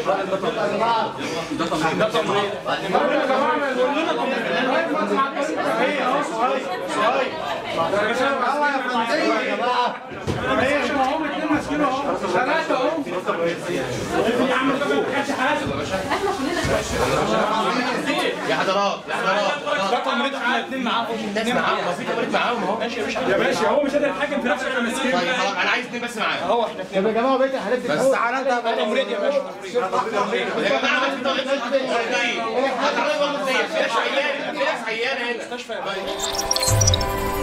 يا حضرات يا حضرات ده تمريض احنا الاثنين معاهم الناس معاهم ما في تمريض معاهم اهو ماشي يا باشا يا باشا هو مش قادر يتحكم في نفسه احنا ماسكين طيب خلاص انا عايز اثنين بس معاهم اهو احنا اثنين طب يا جماعه بقيت حضرتك بس تعالى انت بقى تمريض يا باشا يا جماعه ما في تمريض هتعملوا برضه زي في ناس عيانه في ناس عيانه هنا مستشفى يا باشا